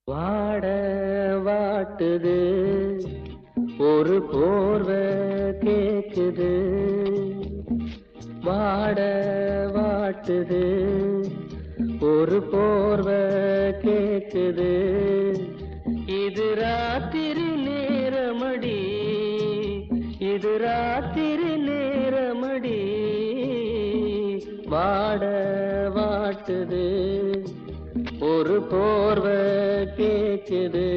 வாட வாட்டுது ஒரு போர்வ கேக்குது வாட வாட்டுது ஒரு போர்வ கேக்குது இது ராத்திரி நேரமடி இது ராத்திரி நேரமடி வாட வாட்டுது ஒரு போர்வ கேக்குது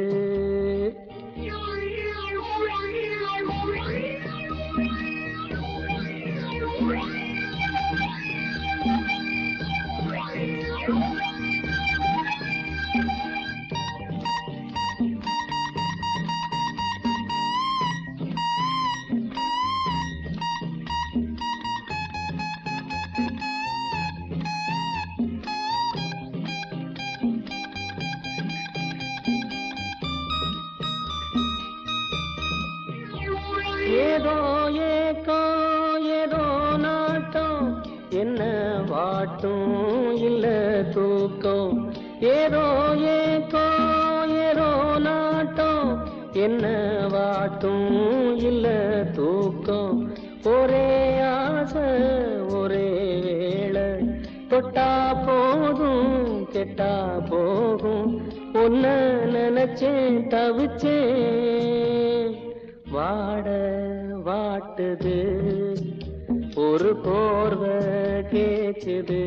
ஏதோ ஏக்கோ ஏதோ நாட்டம் என்ன வாட்டும் இல்ல தூக்கம் ஏதோ ஏக்கோ ஏதோ நாட்டம் என்ன வாட்டும் இல்ல தூக்கம் ஒரே ஆசை ஒரே வேளை தொட்டா போதும் கெட்டா போகும் ஒன்ன நினைச்சேன் தவிச்சேன் வாட வாட்டுது ஒரு போர்வ கேக்குது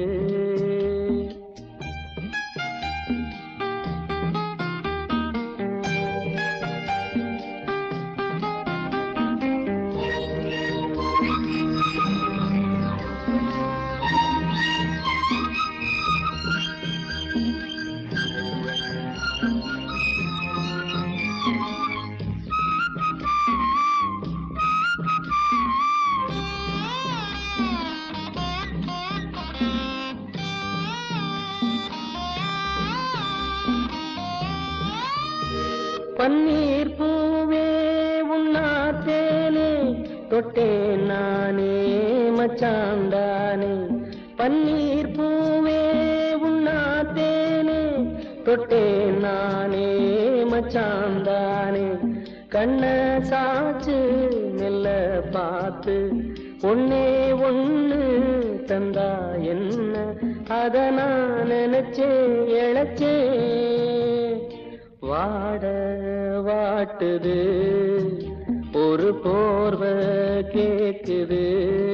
பன்னீர் பூவே உண்ணாத்தேனே தொட்டேன் நானே மச்சாந்தானே பன்னீர் பூவே உண்ணாத்தேனே தொட்டேன் நானே மச்சாந்தானே கண்ண சாச்சு மெல்ல பார்த்து ஒன்னே ஒண்ணு தந்தா என்ன அத நான் நினைச்சேன் இழைச்சேன் வாட வாட்டுது ஒரு போர்வ கேக்குது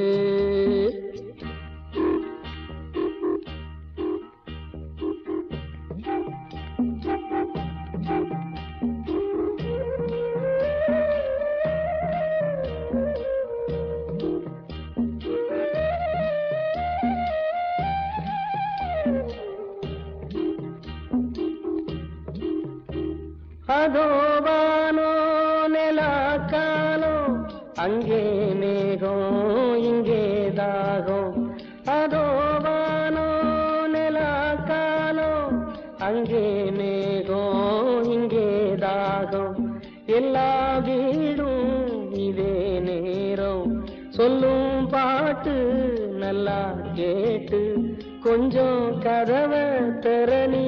அதோ வானோ நில காலோ அங்கே மேகம் இங்கே தாகம் அதோ வானோ நில காலோ அங்கே மேகம் இங்கே தாகம் எல்லா வீடும் இதே நேரம் சொல்லும் பாட்டு நல்லா கேட்டு கொஞ்சம் கதவை திறனி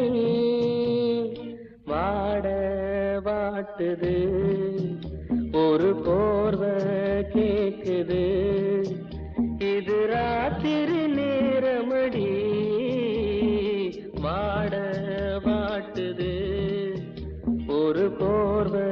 வாட வாட்டுது ஒரு போர்வ கேக்குது இது ராத்திரி நேரமடி வாட வாட்டுது ஒரு போர்வ